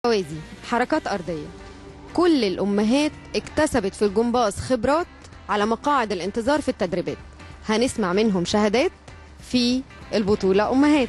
توازي حركات أرضية كل الأمهات اكتسبت في الجمباز خبرات على مقاعد الانتظار في التدريبات هنسمع منهم شهادات في البطولة أمهات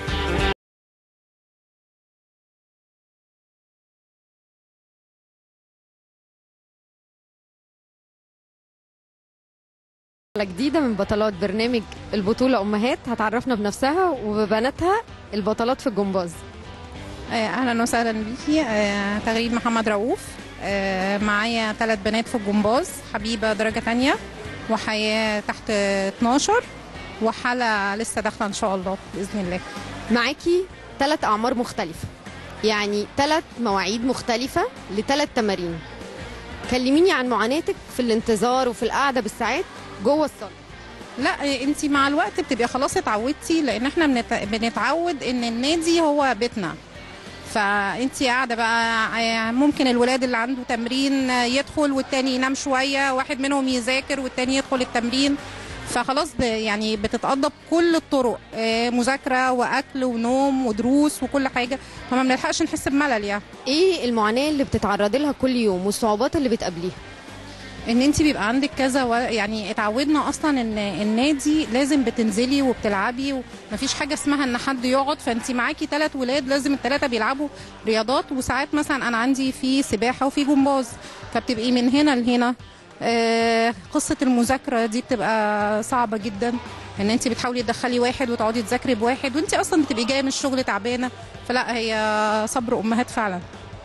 حلقة جديدة من بطلات برنامج البطولة أمهات هتعرفنا بنفسها وببناتها البطلات في الجمباز آه، اهلا وسهلا بيكي آه، تغريد محمد رؤوف آه، معايا ثلاث بنات في الجمباز حبيبه درجه تانية وحياه تحت 12 وحلا لسه داخله ان شاء الله باذن الله معاكي ثلاث أعمار مختلفة يعني ثلاث مواعيد مختلفة لثلاث تمارين كلميني عن معاناتك في الانتظار وفي القعدة بالساعات جوه الصالة لا انت مع الوقت بتبقي خلاص اتعودتي لان احنا بنت... بنتعود ان النادي هو بيتنا فانت قاعده بقى آه، ممكن الولاد اللي عنده تمرين آه، يدخل والتاني ينام شويه واحد منهم يذاكر والتاني يدخل التمرين فخلاص ب- يعني بتتقضى بكل الطرق آه، مذاكره واكل ونوم ودروس وكل حاجه فما بنلحقش نحس بملل يعني ايه المعاناة اللي بتتعرضي لها كل يوم والصعوبات اللي بتقابليها ان انت بيبقى عندك كذا و... يعني اتعودنا اصلا ان النادي لازم بتنزلي وبتلعبي ومفيش حاجه اسمها ان حد يقعد فانت معاكي ثلاث ولاد لازم الثلاثه بيلعبوا رياضات وساعات مثلا انا عندي في سباحه وفي جمباز فبتبقي من هنا لهنا آه قصه المذاكره دي بتبقى صعبه جدا ان انت بتحاولي تدخلي واحد وتقعدي تذاكري بواحد وانت اصلا بتبقي جايه من الشغل تعبانه فلا هي صبر امهات فعلا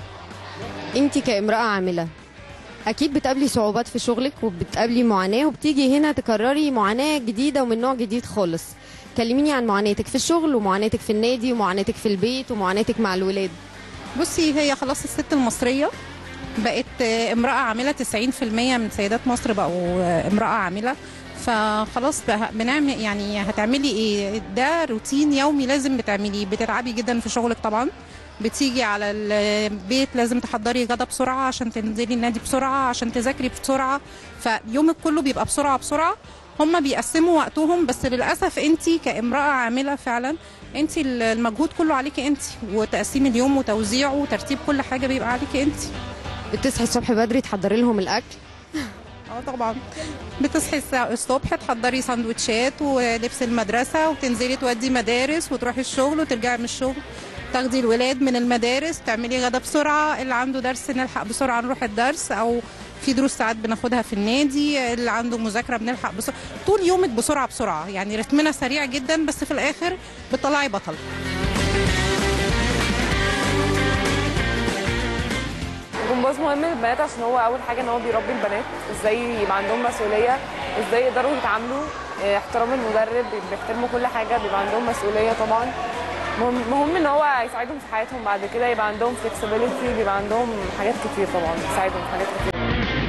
انت كامرأة عاملة اكيد بتقابلي صعوبات في شغلك وبتقابلي معاناة وبتيجي هنا تكرري معاناة جديدة ومن نوع جديد خالص كلميني عن معاناتك في الشغل ومعاناتك في النادي ومعاناتك في البيت ومعاناتك مع الولاد بصي هي خلاص الست المصرية بقت آه، امرأة عاملة 90% من سيدات مصر بقوا آه، امرأة عاملة فخلاص بقى بنعمل يعني هتعملي ايه ده روتين يومي لازم بتعمليه بتتعبي جدا في شغلك طبعا بتيجي على البيت لازم تحضري غدا بسرعة عشان تنزلي النادي بسرعة عشان تذاكري بسرعة فيومك كله بيبقى بسرعة بسرعة هم بيقسموا وقتهم بس للأسف انت كامرأة عاملة فعلا انت المجهود كله عليكي انت وتقسيم اليوم وتوزيعه وترتيب كل حاجة بيبقى عليكي انت بتصحي الصبح بدري تحضري لهم الاكل اه طبعا بتصحي الساعة الصبح تحضري سندوتشات ولبس المدرسة وتنزلي تودي مدارس وتروحي الشغل وترجعي من الشغل تاخدي الولاد من المدارس تعملي غدا بسرعة اللي عنده درس نلحق بسرعة نروح الدرس أو في دروس ساعات بناخدها في النادي اللي عنده مذاكرة بنلحق بسرعة طول يومك بسرعة بسرعة يعني رتمنا سريع جدا بس في الآخر بتطلعي بطل الجمباز مهم للبنات عشان هو اول حاجه ان هو بيربي البنات ازاي يبقى عندهم مسؤوليه ازاي يقدروا يتعاملوا اه، احترام المدرب بيحترموا كل حاجه بيبقى عندهم مسؤوليه طبعا مهم, مهم ان هو يساعدهم في حياتهم بعد كده يبقى عندهم فلكسبيليتي بيبقى عندهم حاجات كتير طبعا يساعدهم في حاجات كتير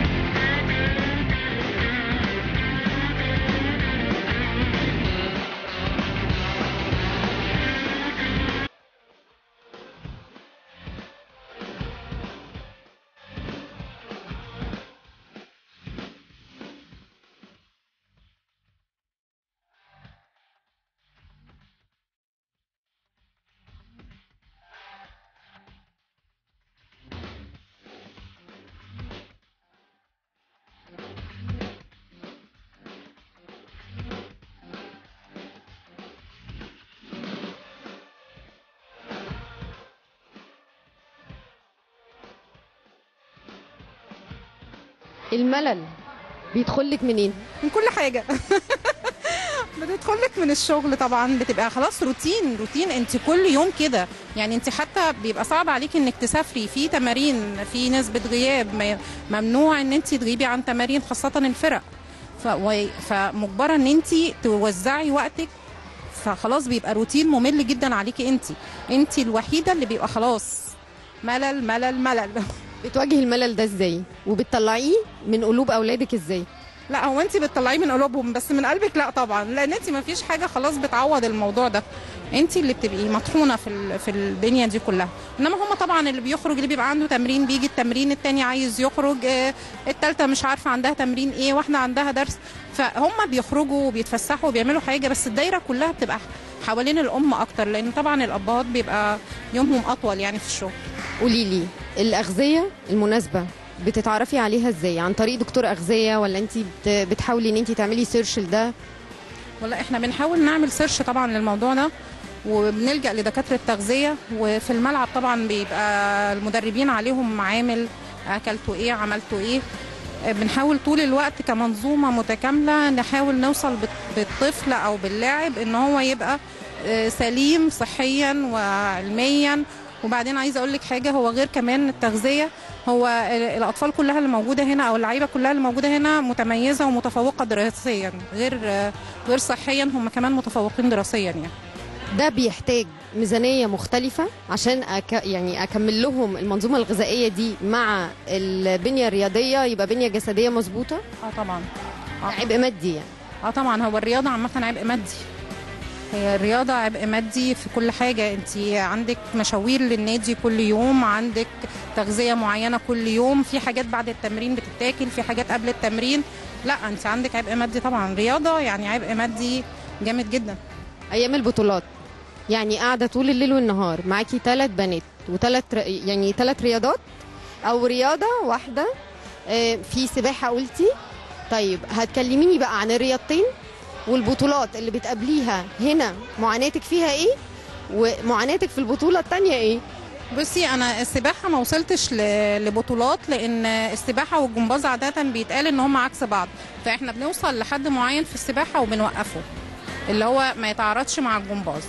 الملل بيدخلك منين من كل حاجة بتدخلك من الشغل طبعا بتبقى خلاص روتين روتين انت كل يوم كده يعني انت حتى بيبقى صعب عليك انك تسافري في تمارين في نسبة غياب ما- ممنوع ان انت تغيبي عن تمارين خاصة الفرق ف... و- فمجبرة ان انت توزعي وقتك فخلاص بيبقى روتين ممل جدا عليكي انت انت الوحيدة اللي بيبقى خلاص ملل ملل ملل بتواجهي الملل ده ازاي وبتطلعيه من قلوب اولادك ازاي لا هو انت بتطلعيه من قلوبهم بس من قلبك لا طبعا لان انت ما فيش حاجه خلاص بتعوض الموضوع ده انت اللي بتبقي مطحونه في ال- في الدنيا دي كلها انما هم طبعا اللي بيخرج اللي بيبقى عنده تمرين بيجي التمرين التاني عايز يخرج آه، التالتة مش عارفه عندها تمرين ايه واحده عندها درس فهم بيخرجوا وبيتفسحوا وبيعملوا حاجه بس الدايره كلها بتبقى حوالين الام اكتر لان طبعا الابهات بيبقى يومهم اطول يعني في الشغل قولي لي الاغذيه المناسبه بتتعرفي عليها ازاي عن طريق دكتور اغذيه ولا انت بتحاولي ان انت تعملي سيرش لده ولا احنا بنحاول نعمل سيرش طبعا للموضوع ده وبنلجا لدكاتره تغذيه وفي الملعب طبعا بيبقى المدربين عليهم معامل اكلتوا ايه عملتوا ايه بنحاول طول الوقت كمنظومه متكامله نحاول نوصل بال- بالطفل او باللاعب ان هو يبقى آه، سليم صحيا وعلميا وبعدين عايزه اقول لك حاجه هو غير كمان التغذيه هو ال- الاطفال كلها اللي موجوده هنا او اللعيبه كلها اللي موجوده هنا متميزه ومتفوقه دراسيا غير آه، غير صحيا هم كمان متفوقين دراسيا يعني ده بيحتاج ميزانيه مختلفه عشان أك... يعني اكمل لهم المنظومه الغذائيه دي مع البنيه الرياضيه يبقى بنيه جسديه مظبوطه اه طبعا اه عبء مادي يعني اه طبعا هو الرياضه عامه عبء مادي هي الرياضه عبء مادي في كل حاجه انت عندك مشاوير للنادي كل يوم عندك تغذيه معينه كل يوم في حاجات بعد التمرين بتتاكل في حاجات قبل التمرين لا انت عندك عبء مادي طبعا رياضه يعني عبء مادي جامد جدا ايام البطولات يعني قاعده طول الليل والنهار معاكي ثلاث بنات وثلاث يعني ثلاث رياضات او رياضه واحده آه، في سباحه قلتي طيب هتكلميني بقى عن الرياضتين والبطولات اللي بتقابليها هنا معاناتك فيها ايه ومعاناتك في البطوله الثانيه ايه بصي انا السباحه ما وصلتش ل- لبطولات لان السباحه والجمباز عاده بيتقال ان هم عكس بعض فاحنا بنوصل لحد معين في السباحه وبنوقفه اللي هو ما يتعارضش مع الجمباز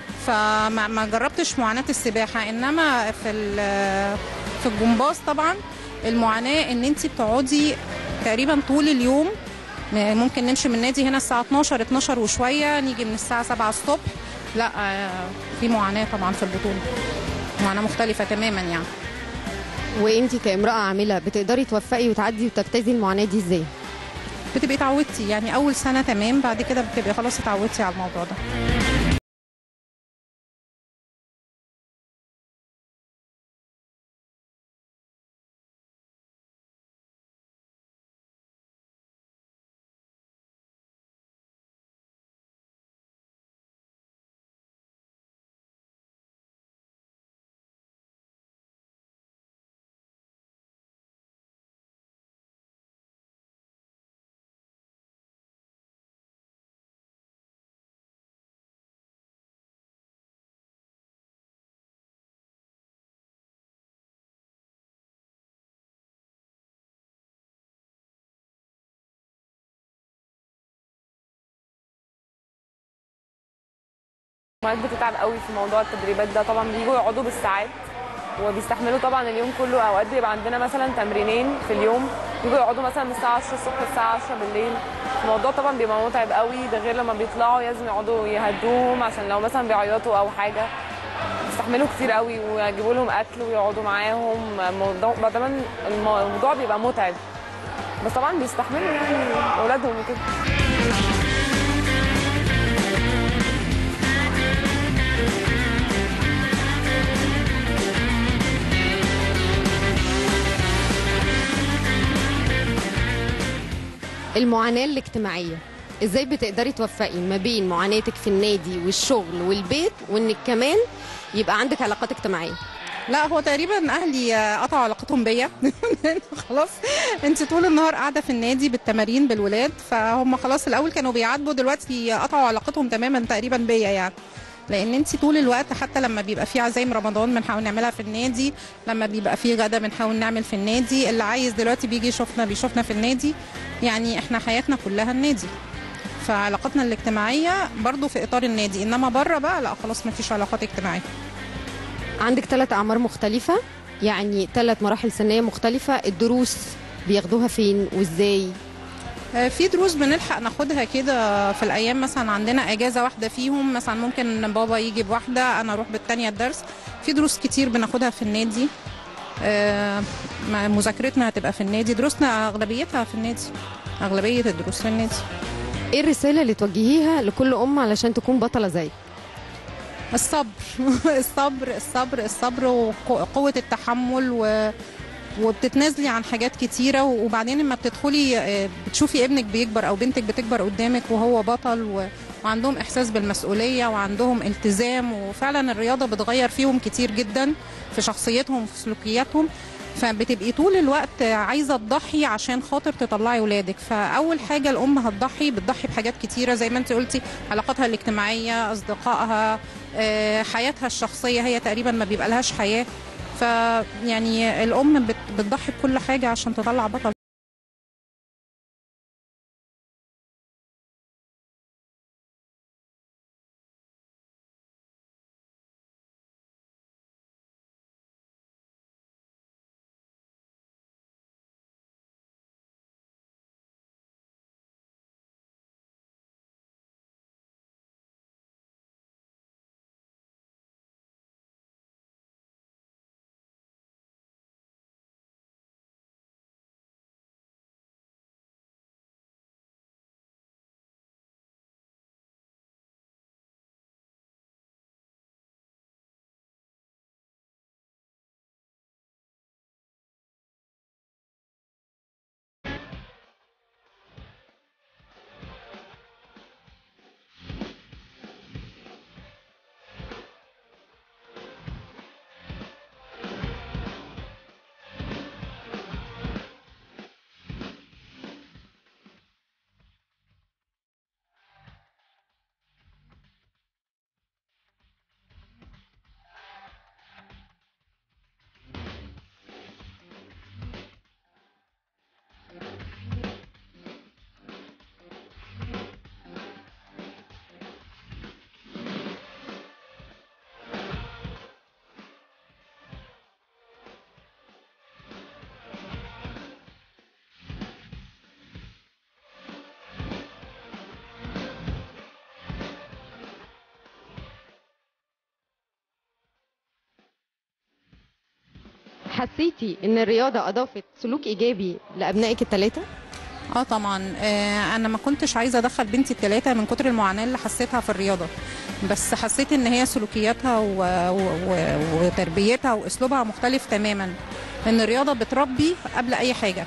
فما ما جربتش معاناه السباحه انما في ال- في الجمباز طبعا المعاناه ان انت بتقعدي تقريبا طول اليوم م- ممكن نمشي من النادي هنا الساعه 12 12 وشويه نيجي من الساعه 7 الصبح لا آه، في معاناه طبعا في البطوله معاناه مختلفه تماما يعني وانتي كامراه عامله بتقدري توفقي وتعدي وتجتازي المعاناه دي ازاي بتبقي اتعودتي يعني اول سنه تمام بعد كده بتبقي خلاص اتعودتي على الموضوع ده الأمهات بتتعب قوي في موضوع التدريبات ده طبعا بيجوا يقعدوا بالساعات وبيستحملوا طبعا اليوم كله اوقات بيبقى عندنا مثلا تمرينين في اليوم بيجوا يقعدوا مثلا من الساعه 10 الصبح للساعه 10 بالليل الموضوع طبعا بيبقى متعب قوي ده غير لما بيطلعوا لازم يقعدوا يهدوهم عشان لو مثلا بيعيطوا او حاجه بيستحملوا كتير قوي ويجيبوا لهم اكل ويقعدوا معاهم الموضوع كمان الموضوع بيبقى متعب بس طبعا بيستحملوا يعني اولادهم وكده المعاناه الاجتماعيه ازاي بتقدري توفقي ما بين معاناتك في النادي والشغل والبيت وانك كمان يبقى عندك علاقات اجتماعيه لا هو تقريبا اهلي آه، قطعوا علاقتهم بيا خلاص انت طول النهار قاعده في النادي بالتمارين بالولاد فهم خلاص الاول كانوا بيعاتبوا دلوقتي قطعوا علاقتهم تماما تقريبا بيا يعني لان انت طول الوقت حتى لما بيبقى في عزايم رمضان بنحاول نعملها في النادي لما بيبقى في غدا بنحاول نعمل في النادي اللي عايز دلوقتي بيجي يشوفنا بيشوفنا في النادي يعني احنا حياتنا كلها النادي فعلاقاتنا الاجتماعيه برضو في اطار النادي انما بره بقى لا خلاص ما فيش علاقات اجتماعيه عندك ثلاث اعمار مختلفه يعني ثلاث مراحل سنيه مختلفه الدروس بياخدوها فين وازاي آه، في دروس بنلحق ناخدها كده في الايام مثلا عندنا اجازه واحده فيهم مثلا ممكن بابا يجي بواحده انا اروح بالتانيه الدرس في دروس كتير بناخدها في النادي آه، ما- مذاكرتنا هتبقى في النادي دروسنا اغلبيتها في النادي اغلبيه الدروس في النادي ايه الرساله اللي توجهيها لكل ام علشان تكون بطله زيك الصبر الصبر الصبر الصبر وقوه التحمل و وبتتنازلي عن حاجات كتيرة وبعدين لما بتدخلي آه، بتشوفي ابنك بيكبر أو بنتك بتكبر قدامك وهو بطل و... وعندهم احساس بالمسؤوليه وعندهم التزام وفعلا الرياضه بتغير فيهم كتير جدا في شخصيتهم وفي سلوكياتهم فبتبقي طول الوقت عايزه تضحي عشان خاطر تطلعي ولادك فاول حاجه الام هتضحي بتضحي بحاجات كتيره زي ما انت قلتي علاقاتها الاجتماعيه اصدقائها آه، حياتها الشخصيه هي تقريبا ما بيبقى لهاش حياه فيعني الام بت- بتضحي بكل حاجه عشان تطلع بطل حسيتي ان الرياضه اضافت سلوك ايجابي لابنائك الثلاثه اه طبعا آه انا ما كنتش عايزه ادخل بنتي الثلاثه من كتر المعاناه اللي حسيتها في الرياضه بس حسيت ان هي سلوكياتها و... و... و... وتربيتها واسلوبها مختلف تماما ان الرياضه بتربي قبل اي حاجه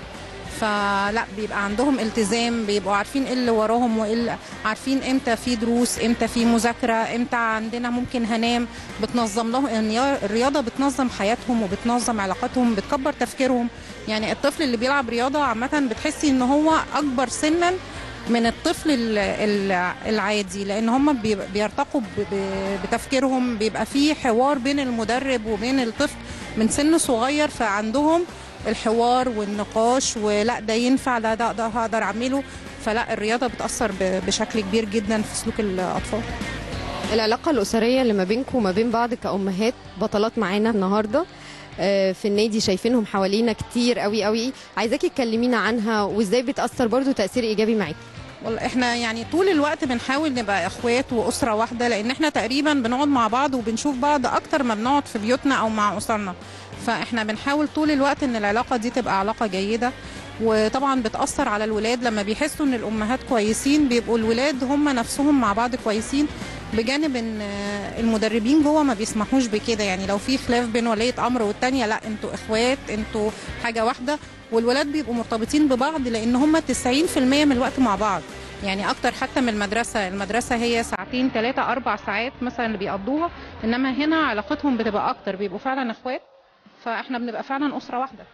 فلا بيبقى عندهم التزام بيبقوا عارفين ايه اللي وراهم وايه اللي- عارفين امتى في دروس امتى في مذاكره امتى عندنا ممكن هنام بتنظم لهم يعني الرياضه بتنظم حياتهم وبتنظم علاقاتهم بتكبر تفكيرهم يعني الطفل اللي بيلعب رياضه عامه بتحسي ان هو اكبر سنا من الطفل ال- ال- العادي لان هم بي- بيرتقوا ب- ب- بتفكيرهم بيبقى في حوار بين المدرب وبين الطفل من سن صغير فعندهم الحوار والنقاش ولا ده ينفع لا ده ده هقدر اعمله فلا الرياضه بتاثر ب- بشكل كبير جدا في سلوك الاطفال العلاقه الاسريه اللي ما بينكم وما بين بعض كامهات بطلات معانا النهارده آه، في النادي شايفينهم حوالينا كتير قوي قوي عايزاكي تكلمينا عنها وازاي بتاثر برضو تاثير ايجابي معاكي والله احنا يعني طول الوقت بنحاول نبقى اخوات واسره واحده لان احنا تقريبا بنقعد مع بعض وبنشوف بعض اكتر ما بنقعد في بيوتنا او مع اسرنا فاحنا بنحاول طول الوقت ان العلاقه دي تبقى علاقه جيده وطبعا بتاثر على الولاد لما بيحسوا ان الامهات كويسين بيبقوا الولاد هم نفسهم مع بعض كويسين بجانب ان آه، المدربين جوه ما بيسمحوش بكده يعني لو في خلاف بين وليه امر والتانيه لا انتوا اخوات انتوا حاجه واحده والولاد بيبقوا مرتبطين ببعض لان هم 90% من الوقت مع بعض يعني اكتر حتى من المدرسه المدرسه هي ساعتين ثلاثه اربع ساعات مثلا اللي بيقضوها انما هنا علاقتهم بتبقى اكتر بيبقوا فعلا اخوات فاحنا بنبقى فعلا اسره واحده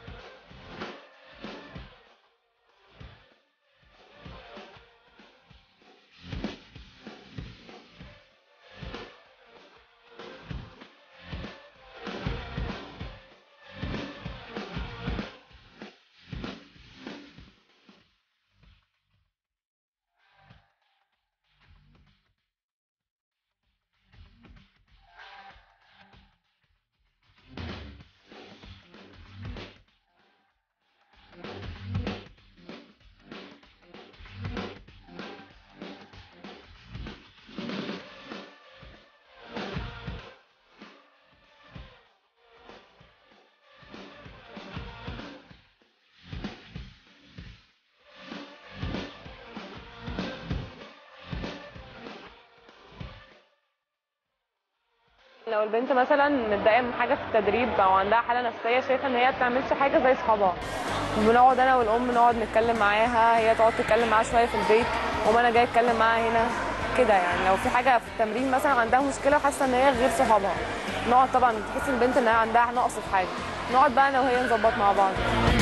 لو البنت مثلا متضايقه من حاجه في التدريب او عندها حاله نفسيه شايفه ان هي بتعملش حاجه زي اصحابها بنقعد انا والام نقعد نتكلم معاها هي تقعد تتكلم معاها شويه في البيت وما انا جاي اتكلم معاها هنا كده يعني لو في حاجه في التمرين مثلا عندها مشكله وحاسه ان هي غير صحابها نقعد طبعا تحس البنت ان هي عندها نقص في حاجه نقعد بقى انا وهي نظبط مع بعض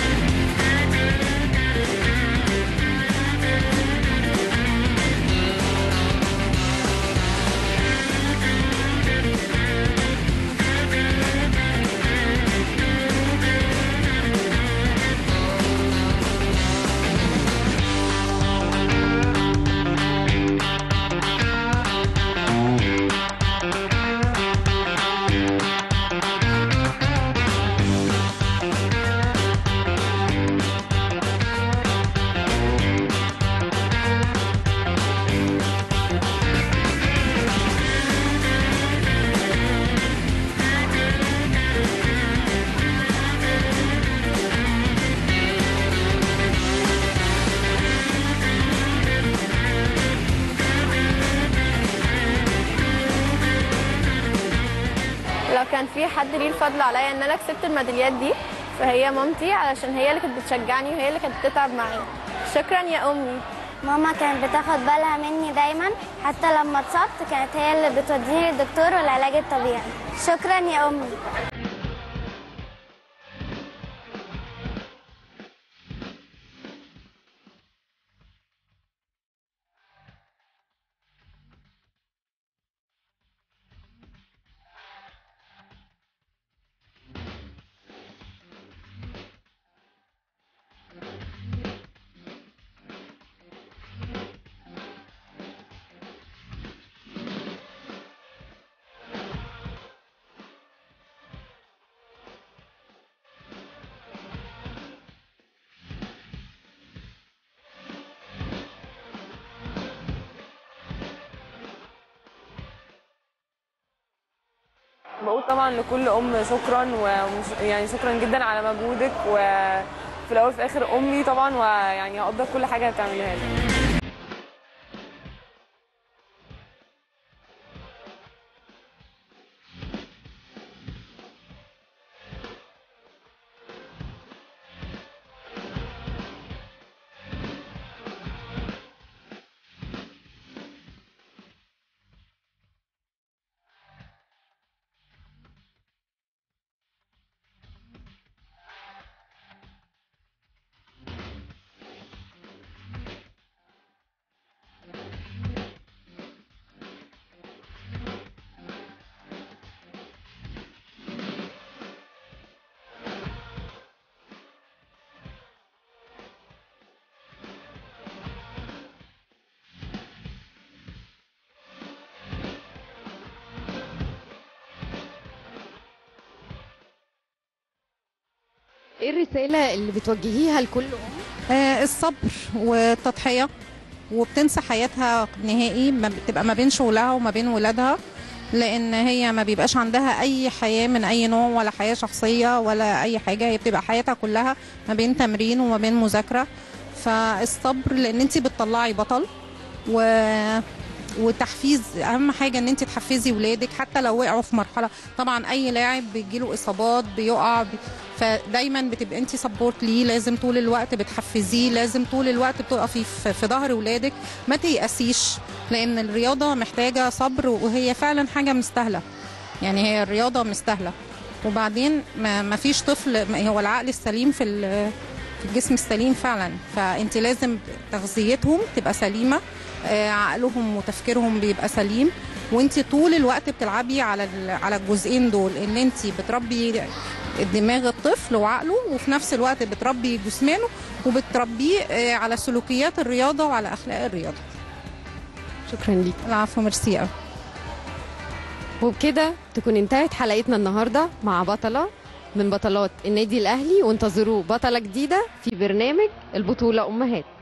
لو كان في حد ليه الفضل عليا ان انا كسبت الميداليات دي فهي مامتي علشان هي اللي كانت بتشجعني وهي اللي كانت بتتعب معايا شكرا يا امي ماما كانت بتاخد بالها مني دايما حتى لما اتصبت كانت هي اللي بتوديني للدكتور والعلاج الطبيعي شكرا يا امي بقول طبعا لكل ام شكرا ومش يعني شكرا جدا على مجهودك وفي الاول وفي الاخر امي طبعا ويعني هقدر كل حاجه بتعملها لي ايه الرساله اللي بتوجهيها لكل ام آه، الصبر والتضحية وبتنسى حياتها نهائي ما بتبقى ما بين شغلها وما بين ولادها لان هي ما بيبقاش عندها اي حياه من اي نوع ولا حياه شخصيه ولا اي حاجه هي بتبقى حياتها كلها ما بين تمرين وما بين مذاكره فالصبر لان انت بتطلعي بطل و وتحفيز اهم حاجه ان انت تحفزي ولادك حتى لو وقعوا في مرحله طبعا اي لاعب بيجيله اصابات بيقع بي... فدايما بتبقى انت سبورت ليه لازم طول الوقت بتحفزيه لازم طول الوقت بتقفي في في ظهر ولادك ما تيأسيش لان الرياضه محتاجه صبر وهي فعلا حاجه مستاهله يعني هي الرياضه مستاهله وبعدين ما ما فيش طفل ما هو العقل السليم في ال- في الجسم السليم فعلا فانت لازم تغذيتهم تبقى سليمه آه، عقلهم وتفكيرهم بيبقى سليم وانت طول الوقت بتلعبي على ال- على الجزئين دول ان انت بتربي دماغ الطفل وعقله وفي نفس الوقت بتربي جسمانه وبتربيه آه، على سلوكيات الرياضه وعلى اخلاق الرياضه شكرا ليك العفو ميرسي قوي وبكده تكون انتهت حلقتنا النهارده مع بطله من بطلات النادي الاهلي وانتظروا بطله جديده في برنامج البطوله امهات